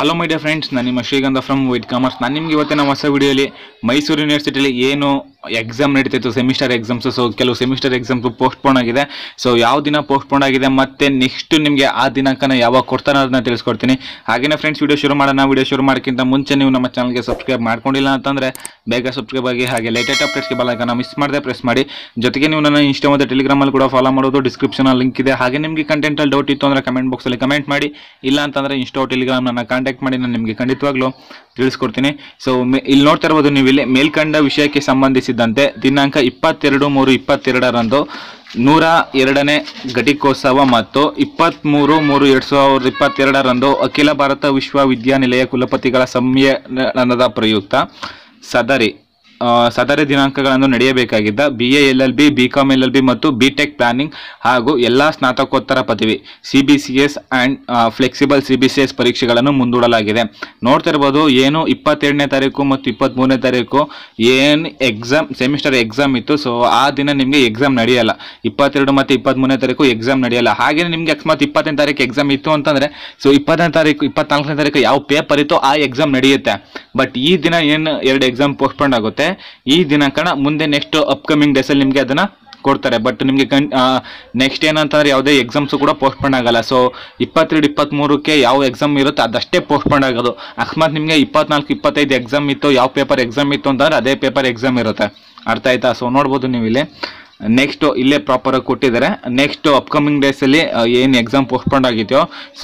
hello my dear friends ನಾನು ನಿಮ್ಮ ಶ್ರೀಗಂಧ ಫ್ರಮ್ ವೈಟ್ ಕಾಮರ್ಸ್ ನಾನು ನಿಮ್ಗೆ ಇವತ್ತಿನ ಹೊಸ ವಿಡಿಯೋಲಿ ಮೈಸೂರು ಯೂನಿವರ್ಸಿಟಿಲಿ ಏನು ಎಕ್ಸಾಮ್ ನಡೀತಿತ್ತು ಸೆಮಿಸ್ಟರ್ ಎಕ್ಸಾಮ್ಸ್ ಸೊ ಕೆಲವು ಸೆಮಿಸ್ಟರ್ ಎಕ್ಸಾಮ್ಸ್ ಪೋಸ್ಟ್ಪೋನ್ ಆಗಿದೆ ಸೊ ಯಾವ ದಿನ ಪೋಸ್ಟ್ಪೋನ್ ಆಗಿದೆ ಮತ್ತೆ ನೆಕ್ಸ್ಟ್ ನಿಮಗೆ ಆ ದಿನಾಂಕನ ಯಾವಾಗ ಕೊಡ್ತಾನೆ ಅದನ್ನ ತಿಳಿಸ್ಕೊಡ್ತೀನಿ ಹಾಗೇನೇ ಫ್ರೆಂಡ್ಸ್ ವಿಡಿಯೋ ಶುರು ಮಾಡೋಣ ವಿಡಿಯೋ ಶುರು ಮಾಡೋಕ್ಕಿಂತ ಮುಂಚೆ ನೀವು ನಮ್ಮ ಚಾನಲ್ಗೆ ಸಬ್ಸ್ಕ್ರೈಬ್ ಮಾಡ್ಕೊಂಡಿಲ್ಲ ಅಂತಂದರೆ ಬೇಗ ಸಬ್ಸ್ಕ್ರೈಬ್ ಆಗಿ ಹಾಗೆ ಲೇಟೆಸ್ಟ್ ಅಪ್ಡೇಟ್ಸ್ಗೆ ಬಲಕನ್ನ ಮಿಸ್ ಮಾಡದೆ ಪ್ರೆಸ್ ಮಾಡಿ ಜೊತೆಗೆ ನೀವು ನನ್ನ ಇನ್ಸ್ಟಾ ಮತ್ತು ಟೆಲಿಗ್ರಾಮಲ್ಲಿ ಕೂಡ ಫಾಲೋ ಮಾಡೋದು ಡಿಸ್ಕ್ರಿಪ್ಷನಲ್ಲಿ ಲಿಂಕ್ ಇದೆ ಹಾಗೆ ನಿಮಗೆ ಕಂಟೆಂಟಲ್ಲಿ ಡೌಟ್ ಇತ್ತು ಅಂದರೆ ಕಮೆಂಟ್ ಬಾಕ್ಸಲ್ಲಿ ಕಮೆಂಟ್ ಮಾಡಿ ಇಲ್ಲ ಅಂತಂದರೆ ಇನ್ಸ್ಟಾ ಟೆಲಿಗ್ರಾಮ್ ನನ್ನ ಕಾಂಟ್ಯಾಕ್ಟ್ ಮಾಡಿ ನಾನು ನಿಮಗೆ ಖಂಡಿತವಾಗ್ಲೂ ತಿಳಿಸ್ಕೊಡ್ತೀನಿ ಸೊ ಇಲ್ಲಿ ನೋಡ್ತಾ ಇರ್ಬೋದು ನೀವು ಇಲ್ಲಿ ಮೇಲ್ಕಂಡ ವಿಷಯಕ್ಕೆ ಸಂಬಂಧಿಸಿದಂತೆ ದಿನಾಂಕ ಇಪ್ಪತ್ತೆರಡು ಮೂರು ಇಪ್ಪತ್ತೆರಡರಂದು ನೂರ ಎರಡನೇ ಘಟಿಕೋತ್ಸವ ಮತ್ತು ಇಪ್ಪತ್ತ್ಮೂರು ಮೂರು ಎರಡು ಸಾವಿರದ ಇಪ್ಪತ್ತೆರಡರಂದು ಅಖಿಲ ಭಾರತ ವಿಶ್ವವಿದ್ಯಾನಿಲಯ ಕುಲಪತಿಗಳ ಸಮ್ಮೇಳನದ ಪ್ರಯುಕ್ತ ಸದರಿ ಆ, ಸದರಿ ದಿನಾಂಕಗಳನ್ನು ನಡೆಯಬೇಕಾಗಿದ್ದ B A L L B B com L L B ಮತ್ತು ಬಿ ಟೆಕ್ ಪ್ಲಾನಿಂಗ್ ಹಾಗೂ ಎಲ್ಲ ಸ್ನಾತಕೋತ್ತರ ಪದವಿ C B C S and flexible C B C S ಪರೀಕ್ಷೆಗಳನ್ನು ಮುಂದೂಡಲಾಗಿದೆ ನೋಡ್ತಾ ಇರ್ಬೋದು ಏನು ಇಪ್ಪತ್ತೆರಡನೇ ತಾರೀಕು ಮತ್ತು ಇಪ್ಪತ್ತ್ಮೂರನೇ ತಾರೀಕು ಏನು ಎಕ್ಸಾಮ್ ಸೆಮಿಸ್ಟರ್ ಎಕ್ಸಾಮ್ ಇತ್ತು ಸೊ ಆ ದಿನ ನಿಮಗೆ ಎಕ್ಸಾಮ್ ನಡೆಯಲ್ಲ ಇಪ್ಪತ್ತೆರಡು ಮತ್ತು ಇಪ್ಪತ್ತ್ಮೂರನೇ ತಾರೀಕು ಎಕ್ಸಾಮ್ ನಡೆಯಲ್ಲ ಹಾಗೆ ನಿಮಗೆ ಅಕಸ್ಮಾತ್ ಇಪ್ಪತ್ತನೇ ತಾರೀಕು ಎಕ್ಸಾಮ್ ಇತ್ತು ಅಂತಂದರೆ ಸೊ ಇಪ್ಪತ್ತನೇ ತಾರೀಕು ಇಪ್ಪತ್ನಾಲ್ಕನೇ ತಾರೀಕು ಯಾವ ಪೇಪರ್ ಇತ್ತೋ ಆ ಎಕ್ಸಾಮ್ ನಡೆಯುತ್ತೆ ಬಟ್ ಈ ದಿನ ಏನು ಎರಡು ಎಕ್ಸಾಮ್ ಪೋಸ್ಟ್ಪೋನ್ ಆಗುತ್ತೆ ಈ ದಿನಾಂಕನ ಮುಂದೆ ನೆಕ್ಸ್ಟ್ ಅಪ್ಕಮಿಂಗ್ ಡೇಸಲ್ಲಿ ನಿಮಗೆ ಅದನ್ನು ಕೊಡ್ತಾರೆ ಬಟ್ ನಿಮಗೆ ಕನ್ ನೆಕ್ಸ್ಟ್ ಏನಂತಂದ್ರೆ ಯಾವುದೇ ಎಕ್ಸಾಮ್ಸು ಕೂಡ ಪೋಸ್ಟ್ಪೋನ್ ಆಗಲ್ಲ ಸೊ ಇಪ್ಪತ್ತೆರಡು ಇಪ್ಪತ್ತ್ಮೂರಕ್ಕೆ ಯಾವ ಎಕ್ಸಾಮ್ ಇರುತ್ತೋ ಅದಷ್ಟೇ ಪೋಸ್ಟ್ಪೋನ್ ಆಗೋದು ಅಕಸ್ಮಾತ್ ನಿಮಗೆ ಇಪ್ಪತ್ನಾಲ್ಕು ಇಪ್ಪತ್ತೈದು ಎಕ್ಸಾಮ್ ಇತ್ತು ಯಾವ ಪೇಪರ್ ಎಕ್ಸಾಮ್ ಇತ್ತು ಅಂತಂದ್ರೆ ಅದೇ ಪೇಪರ್ ಎಕ್ಸಾಮ್ ಇರುತ್ತೆ ಅರ್ಥ ಆಯ್ತಾ ಸೊ ನೋಡ್ಬೋದು ನೀವು ಇಲ್ಲಿ ನೆಕ್ಸ್ಟ್ ಇಲ್ಲೇ ಪ್ರಾಪರಾಗಿ ಕೊಟ್ಟಿದ್ದಾರೆ ನೆಕ್ಸ್ಟ್ ಅಪ್ಕಮಿಂಗ್ ಡೇಸಲ್ಲಿ ಏನು ಎಕ್ಸಾಮ್ ಪೋಸ್ಟ್ಪೋನ್ ಆಗಿದೆಯೋ ಸೊ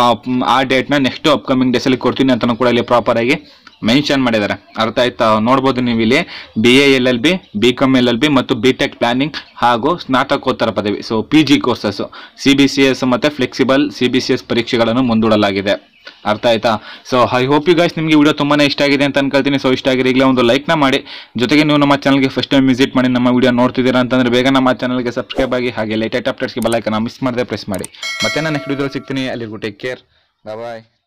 ಆ ಡೇಟ್ನ ನೆಕ್ಸ್ಟ್ ಅಪ್ಕಮಿಂಗ್ ಡೇಸಲ್ಲಿ ಕೊಡ್ತೀನಿ ಅಂತಲೂ ಕೂಡ ಇಲ್ಲಿ ಪ್ರಾಪರಾಗಿ ಮೆನ್ಷನ್ ಮಾಡಿದ್ದಾರೆ ಅರ್ಥ ಆಯ್ತಾ ನೋಡ್ಬೋದು ನೀವು ಇಲ್ಲಿ B A L L B B com L L B ಮತ್ತು ಬಿ ಟೆಕ್ ಪ್ಲಾನಿಂಗ್ ಹಾಗೂ ಸ್ನಾತಕೋತ್ತರ ಪದವಿ so P G courses C B C S ಮತ್ತು flexible C B C S ಪರೀಕ್ಷೆಗಳನ್ನು ಮುಂದೂಡಲಾಗಿದೆ ಅರ್ಥ ಆಯ್ತಾ so I hope you guys ನಿಮಗೆ ವಿಡಿಯೋ ತುಂಬಾ ಇಷ್ಟ ಆಗಿದೆ ಅಂತ ಅನ್ಕೊಳ್ತೀನಿ ಸೊ ಇಷ್ಟ ಆಗಿದೆ ಈಗಲೇ ಒಂದು ಲೈಕ್ನ ಮಾಡಿ ಜೊತೆಗೆ ನೀವು ನಮ್ಮ ಚಾನಲ್ಗೆ ಫಸ್ಟ್ ಟೈಮ್ ವಿಸಿಟ್ ಮಾಡಿ ನಮ್ಮ ವಿಡಿಯೋ ನೋಡ್ತಿದ್ದೀರಾ ಅಂತಂದ್ರೆ ಬೇಗ ನಮ್ಮ ಚಾನಲ್ಗೆ ಸಬ್ಸ್ಕ್ರೈಬ್ ಆಗಿ ಹಾಗೆ ಲೇಟೆಸ್ಟ್ ಅಪ್ಡೇಟ್ಸ್ಗೆ ಬೆಲ್ಲೈಕನ್ನ ಮಿಸ್ ಮಾಡದೆ ಪ್ರೆಸ್ ಮಾಡಿ ಮತ್ತೆ ನಾನು ನೆಕ್ಸ್ಟ್ ವಿಡಿಯೋ ಸಿಗ್ತೀನಿ ಅಲ್ಲಿಗೂ ಟೇಕ್ ಕೇರ್ ಬಾಯ್